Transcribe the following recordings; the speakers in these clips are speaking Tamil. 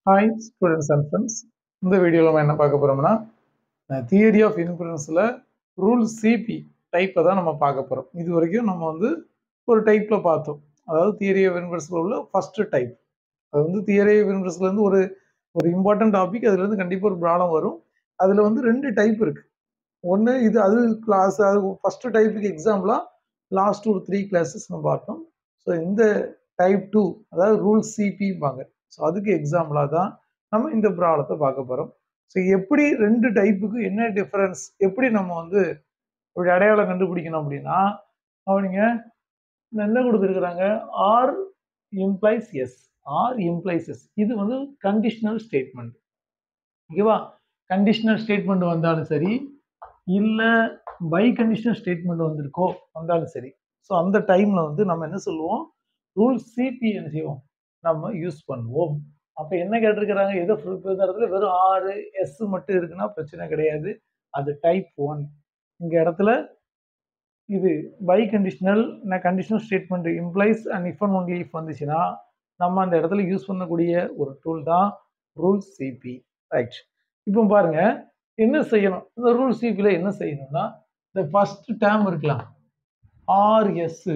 ஹாய் ஸ்டூடெண்ட்ஸ் அண்ட் ஃப்ரெண்ட்ஸ் இந்த வீடியோவில் நம்ம என்ன பார்க்க போகிறோம்னா தியரி ஆஃப் இன்ஃபரன்ஸில் ரூல் சிபி டைப்பை தான் நம்ம பார்க்க போகிறோம் இது வரைக்கும் நம்ம வந்து ஒரு டைப்பில் பார்த்தோம் அதாவது தியரி ஆஃப் இன்ஃபரன்ஸில் உள்ள ஃபஸ்ட்டு டைப் அது வந்து தியரி ஆஃப் இன்ஃபரன்ஸ்லேருந்து ஒரு ஒரு இம்பார்ட்டன்ட் டாபிக் அதுலேருந்து கண்டிப்பாக ஒரு ப்ராப்ளம் வரும் அதில் வந்து ரெண்டு டைப் இருக்குது ஒன்று இது அது கிளாஸ் அது ஃபஸ்ட்டு டைப்புக்கு எக்ஸாம்பிளாக லாஸ்ட் ஒரு த்ரீ கிளாஸஸ் நம்ம பார்த்தோம் ஸோ இந்த டைப் டூ அதாவது ரூல் சிபிம்பாங்க ஸோ அதுக்கு எக்ஸாம்பிளாக தான் நம்ம இந்த ப்ராப்ளத்தை பார்க்க போகிறோம் ஸோ எப்படி ரெண்டு டைப்புக்கு என்ன டிஃப்ரென்ஸ் எப்படி நம்ம வந்து ஒரு அடையாளம் கண்டுபிடிக்கணும் அப்படின்னா அவனுங்க என்ன கொடுத்துருக்குறாங்க R implies S R implies S இது வந்து கண்டிஷனல் ஸ்டேட்மெண்ட் ஓகேவா கண்டிஷனல் ஸ்டேட்மெண்ட் வந்தாலும் சரி இல்லை பை கண்டிஷனல் ஸ்டேட்மெண்ட் வந்திருக்கோ வந்தாலும் சரி ஸோ அந்த டைமில் வந்து நம்ம என்ன சொல்லுவோம் ரூல் சிபி என்ன செய்வோம் நம்ம யூஸ் பண்ணுவோம் அப்போ என்ன கேட்டிருக்கிறாங்க எதோ இந்த இடத்துல வெறும் ஆறு எஸ் மட்டும் இருக்குன்னா பிரச்சனை கிடையாது அது டைப் ஒன் இங்கே இடத்துல இது பை கண்டிஷனல் நான் conditional statement implies and if and only if வந்துச்சுன்னா நம்ம அந்த இடத்துல யூஸ் பண்ணக்கூடிய ஒரு டூல் தான் ரூல் சிபி ரைட் இப்போ பாருங்க என்ன செய்யணும் இந்த ரூல் சிபியில் என்ன செய்யணும்னா இந்த ஃபர்ஸ்ட் டேம் இருக்கலாம் ஆர்எஸ்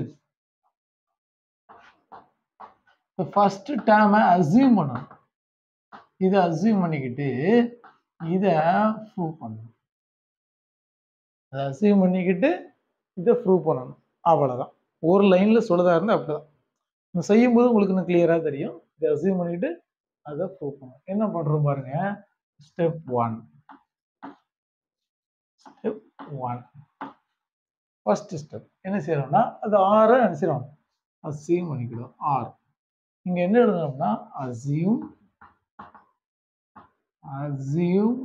ஃபர்ஸ்ட் டேமை அசியூம் பண்ணணும் இதை அசியூம் பண்ணிக்கிட்டு இதை ப்ரூவ் பண்ணணும் அதை அசியூம் பண்ணிக்கிட்டு இதை ப்ரூவ் பண்ணணும் அவ்வளோதான் ஒரு லைனில் சொல்லதா இருந்தால் அப்படிதான் செய்யும்போது உங்களுக்கு இன்னும் கிளியராக தெரியும் இதை அசியூம் பண்ணிக்கிட்டு அதை ப்ரூவ் பண்ணணும் என்ன பண்ணுறோம் பாருங்க step one step one first step என்ன செய்யறோம்னா அது ஆறை என்ன செய்யறோம் அசியூம் பண்ணிக்கிடும் ஆர் இங்க என்ன எழுதணும்னா அசியூம் அசியூம்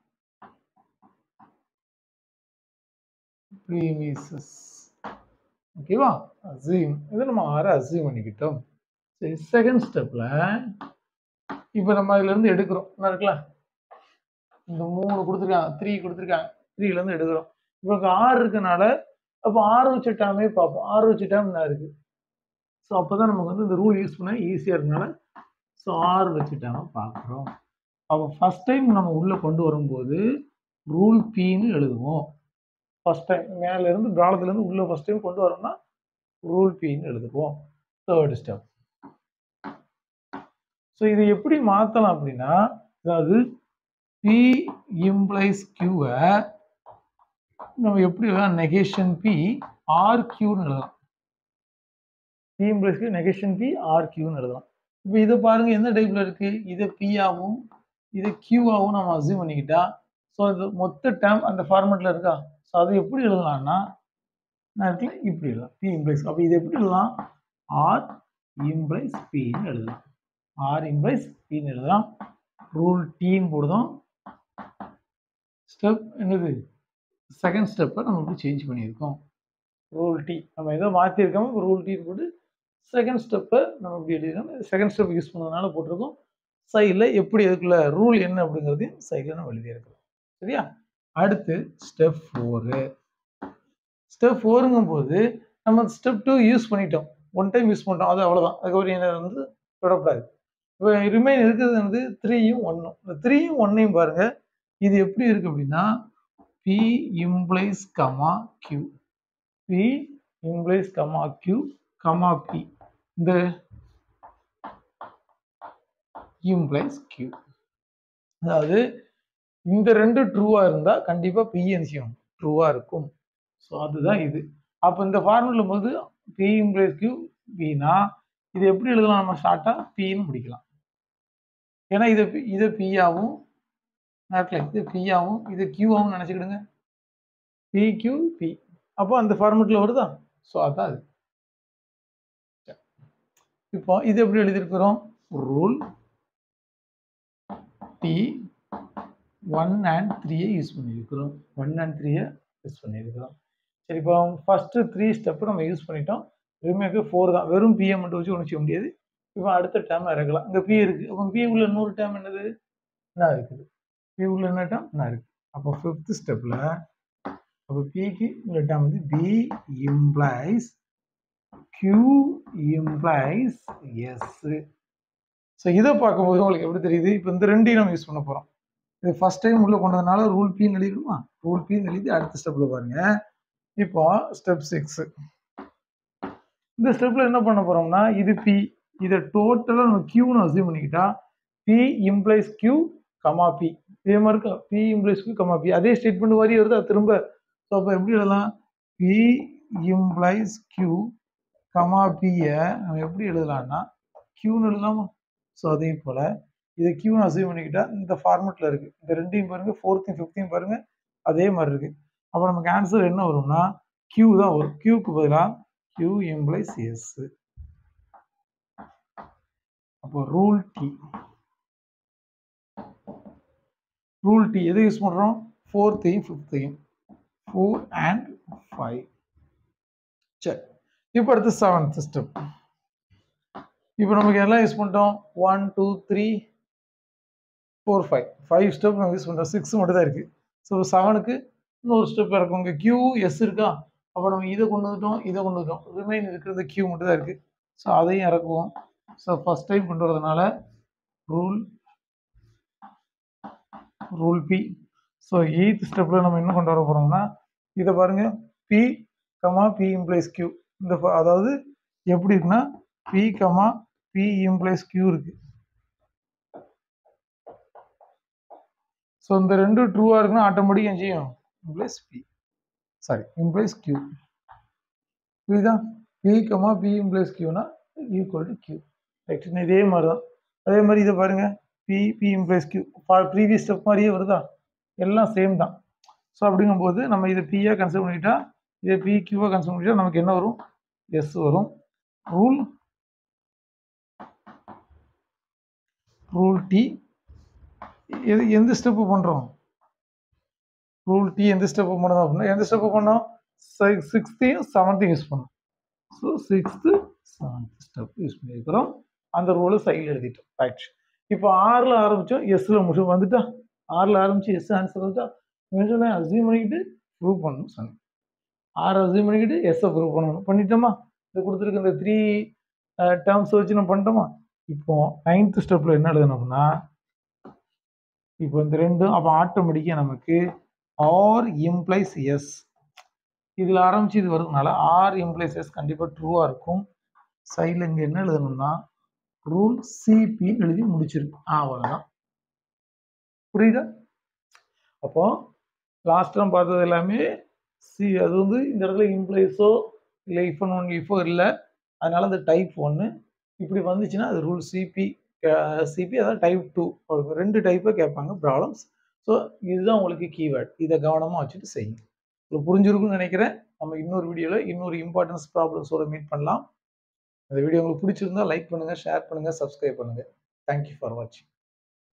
ப்ரீமிசஸ் ஓகேவா அசியூம் இது நம்ம ஆற அசியூம் பண்ணிக்கிட்டோம் சரி செகண்ட் ஸ்டெப்ல இப்போ நம்ம இதுல இருந்து எடுக்கிறோம் என்ன இருக்கலாம் இந்த மூணு கொடுத்துருக்காங்க த்ரீ கொடுத்துருக்காங்க த்ரீல இருந்து எடுக்கிறோம் இப்போ ஆறு இருக்கனால அப்போ ஆறு வச்ச டேமே பார்ப்போம் ஆறு வச்ச டேம் என்ன இருக்கு ஸோ அப்போ தான் நமக்கு வந்து இந்த ரூல் யூஸ் பண்ண ஈஸியாக இருக்கனால ஸோ ஆறு வச்சுட்டாங்க பார்க்குறோம் அப்போ ஃபஸ்ட் டைம் நம்ம உள்ளே கொண்டு வரும்போது ரூல் பின்னு எழுதுவோம் ஃபஸ்ட் டைம் மேலேருந்து ப்ராலத்துலேருந்து உள்ளே ஃபஸ்ட் டைம் கொண்டு வரோம்னா ரூல் பின்னு எழுதுவோம் தேர்ட் ஸ்டெப் ஸோ இதை எப்படி மாற்றலாம் அப்படின்னா அதாவது பி இம்ப்ளைஸ் கியூவை நம்ம எப்படி எழுதலாம் நெகேஷன் பி ஆர் கியூன்னு எழுதலாம் பி இம்ப்ளைஸ்க்கு நெகேஷன் பி ஆர் கியூன்னு எழுதலாம் இப்போ இதை பாருங்க எந்த டைப்ல இருக்கு இதை பியாவும் இதை கியூவாகவும் நம்ம அசியூம் பண்ணிக்கிட்டா ஸோ இது மொத்த டேம் அந்த ஃபார்மெட்ல இருக்கா ஸோ அதை எப்படி எழுதலாம்னா நான் இருக்குல்ல இப்படி எழுதலாம் பி இம்ப்ளைஸ் அப்போ இது எப்படி எழுதலாம் ஆர் இம்ப்ளைஸ் பின்னு எழுதலாம் ஆர் இம்ப்ளைஸ் பின்னு எழுதலாம் ரூல் டீன்னு போடுதோம் ஸ்டெப் என்னது செகண்ட் ஸ்டெப்பை நம்ம இப்படி சேஞ்ச் பண்ணியிருக்கோம் ரூல் டி நம்ம ஏதோ மாற்றிருக்கோம் ரூல் டீன்னு போட்டு செகண்ட் ஸ்டெப்பை நம்ம இப்படி எழுதிருக்கோம் செகண்ட் ஸ்டெப் யூஸ் பண்ணதுனால போட்டிருக்கோம் சைடில் எப்படி அதுக்குள்ள ரூல் என்ன அப்படிங்கிறதையும் சைடில் நம்ம எழுதியிருக்கிறோம் சரியா அடுத்து ஸ்டெப் ஃபோரு ஸ்டெப் ஃபோருங்கும் போது நம்ம ஸ்டெப் டூ யூஸ் பண்ணிட்டோம் ஒன் டைம் யூஸ் பண்ணிட்டோம் அது அவ்வளோதான் அதுக்கப்புறம் என்ன வந்து விடக்கூடாது இப்போ ரிமைன் இருக்கிறது வந்து த்ரீயும் ஒன்றும் இந்த த்ரீயும் ஒன்னையும் பாருங்கள் இது எப்படி இருக்கு அப்படின்னா P implies comma Q P implies comma Q comma P இந்த இம்ப்ளைஸ் கியூ அதாவது இந்த ரெண்டு ட்ரூவா இருந்தா கண்டிப்பா பி என்சியம் ட்ரூவா இருக்கும் ஸோ அதுதான் இது அப்போ இந்த ஃபார்முலா போது பி இம்ப்ளைஸ் கியூ பினா இது எப்படி எழுதலாம் நம்ம ஷார்ட்டா பின்னு முடிக்கலாம் ஏன்னா இதை இதை பியாவும் இது பியாவும் இது கியூவாகவும் நினச்சிக்கிடுங்க பி கியூ பி அப்போ அந்த ஃபார்மெட்டில் வருதா ஸோ அதான் அது இப்போ இது எப்படி எழுதியிருக்கிறோம் ரூல் டி ஒன் அண்ட் த்ரீயை யூஸ் பண்ணியிருக்கிறோம் ஒன் அண்ட் த்ரீயை யூஸ் பண்ணியிருக்கிறோம் சரி இப்போ ஃபஸ்ட்டு த்ரீ ஸ்டெப்பு நம்ம யூஸ் பண்ணிட்டோம் ரிமேக்கு ஃபோர் தான் வெறும் பிஏ மட்டும் வச்சு ஒன்றும் செய்ய முடியாது இப்போ அடுத்த டேம் இறக்கலாம் இங்கே பி இருக்குது அப்போ பி உள்ள இன்னொரு டேம் என்னது என்ன இருக்குது பி உள்ள என்ன டேம் என்ன இருக்குது அப்போ ஃபிஃப்த் ஸ்டெப்பில் அப்போ பிக்கு இந்த டேம் வந்து P implies Q implies S so இதை பார்க்கும்போது உங்களுக்கு எப்படி தெரியுது இப்போ இந்த ரெண்டையும் நம்ம யூஸ் பண்ண போகிறோம் இது ஃபர்ஸ்ட் டைம் உள்ள கொண்டதுனால ரூல் பின்னு எழுதிடுமா ரூல் பின்னு எழுதி அடுத்த ஸ்டெப்பில் பாருங்க இப்போ ஸ்டெப் சிக்ஸ் இந்த ஸ்டெப்பில் என்ன பண்ண போகிறோம்னா இது பி இதை டோட்டலாக நம்ம கியூன்னு அசியூம் பண்ணிக்கிட்டா P implies Q comma P இதே மாதிரி இருக்கா P implies Q comma P அதே ஸ்டேட்மெண்ட் மாதிரி வருது அது திரும்ப ஸோ அப்போ எப்படி எழுதலாம் பி இம்ப்ளைஸ் கியூ கமா பியை நம்ம எப்படி எழுதலாம்னா கியூன்னு எழுதலாமா ஸோ அதே போல் இதை கியூன்னு அசைவ் பண்ணிக்கிட்டா இந்த ஃபார்மெட்டில் இருக்குது இந்த ரெண்டையும் பாருங்க ஃபோர்த்தையும் ஃபிஃப்த்தையும் பாருங்க அதே மாதிரி இருக்குது அப்போ நமக்கு ஆன்சர் என்ன வரும்னா கியூ தான் வரும் கியூக்கு பதிலாக கியூ எம்ப்ளைஸ் எஸ் அப்போ ரூல் டி ரூல் டி எது யூஸ் பண்ணுறோம் ஃபோர்த்தையும் ஃபிஃப்த்தையும் ஃபோர் அண்ட் ஃபைவ் சரி இப்போ அடுத்து செவன்த் ஸ்டெப் இப்போ நமக்கு எல்லாம் யூஸ் பண்ணிட்டோம் one two three four five five step நம்ம யூஸ் பண்ணுறோம் சிக்ஸ் மட்டும் தான் இருக்குது ஸோ செவனுக்கு இன்னொரு ஸ்டெப் இருக்கும் இங்கே கியூ எஸ் இருக்கா அப்போ நம்ம இதை கொண்டு வந்துட்டோம் இதை கொண்டு வந்துட்டோம் ரிமைன் இருக்கிறது கியூ மட்டும் தான் இருக்குது ஸோ அதையும் இறக்குவோம் ஸோ ஃபஸ்ட் டைம் கொண்டு வரதுனால rule rule P so eighth ஸ்டெப்பில் நம்ம என்ன கொண்டு வர போகிறோம்னா இதை பாருங்கள் P comma P implies Q இந்த ஃப- அதாவது எப்படி இருக்குன்னா P comma P implies Q இருக்கு ஸோ இந்த ரெண்டு ட்ரூவாக இருக்குன்னா ஆட்டோமேட்டிக் என்ன செய்யும் implies P sorry implies Q புரியுதா பி கமா பி இம்ப்ளைஸ் கியூனா ஈக்குவல் டு கியூ ரைட் இதே மாதிரி தான் அதே மாதிரி இதை பாருங்க P P implies Q previous step மாதிரியே வருதா எல்லாம் சேம் தான் ஸோ அப்படிங்கும்போது நம்ம இதை பியாக கன்சிடர் பண்ணிட்டா இதை பி கியூவாக கன்சிடர் பண்ணிட்டா நமக்கு என்ன வரும் எஸ் வரும் ரூல் ரூல் டி எது எந்த ஸ்டெப்பு பண்ணுறோம் ரூல் டி எந்த ஸ்டெப்பு பண்ணணும் அப்படின்னா எந்த ஸ்டெப்பு பண்ணோம் சிக்ஸ்த்தையும் செவன்த்தையும் யூஸ் பண்ணோம் so sixth seventh step use பண்ணியிருக்கிறோம் அந்த ரூலை சைடில் எழுதிட்டோம் ரைட் இப்போ ஆறில் ஆரம்பித்தோம் எஸ்ஸில் முடிச்சு வந்துட்டா ஆறில் ஆரம்பித்து எஸ் ஆன்சர் வந்துட்டா இவன் அசியூம் பண்ணிக்கிட்டு ப்ரூவ் பண்ணணும் சொன்னேன் ஆறு அசியூம் பண்ணிக்கிட்டு எஸ்ஸை ப்ரூவ் பண்ணணும் பண்ணிட்டோமா இது கொடுத்துருக்க இந்த த்ரீ டேர்ம்ஸ் வச்சு நம்ம பண்ணிட்டோமா இப்போ நைன்த் ஸ்டெப்பில் என்ன எழுதணும் அப்படின்னா இப்போ இந்த ரெண்டும் அப்போ ஆட்டோமேட்டிக்காக நமக்கு ஆர் இம்ப்ளைஸ் எஸ் இதில் ஆரம்பிச்சு இது வருதுனால ஆர் இம்ப்ளைஸ் எஸ் கண்டிப்பாக ட்ரூவாக இருக்கும் சைடில் இங்கே என்ன எழுதணும்னா ரூல் சிபின்னு எழுதி முடிச்சிருக்கு அவ்வளோதான் புரியுதா அப்போ லாஸ்ட் டைம் பார்த்தது எல்லாமே சி அது வந்து இந்த இடத்துல இம்ப்ளைஸோ இல்லை இஃப் ஒன் ஒன் இஃபோ இல்லை அதனால அந்த டைப் ஒன்று இப்படி வந்துச்சுன்னா அது ரூல் சிபி சிபி அதாவது டைப் டூ ரெண்டு டைப்பை கேட்பாங்க ப்ராப்ளம்ஸ் ஸோ இதுதான் உங்களுக்கு கீவேர்ட் இதை கவனமாக வச்சுட்டு செய்யுங்க உங்களுக்கு புரிஞ்சிருக்கும்னு நினைக்கிறேன் நம்ம இன்னொரு வீடியோவில் இன்னொரு இம்பார்ட்டன்ஸ் ப்ராப்ளம்ஸோட மீட் பண்ணலாம் இந்த வீடியோ உங்களுக்கு பிடிச்சிருந்தா லைக் பண்ணுங்கள் ஷேர் பண்ணுங்கள் சப்ஸ்கிரைப் பண்ணுங்கள் தேங்க்யூ ஃபார் வாட்சிங்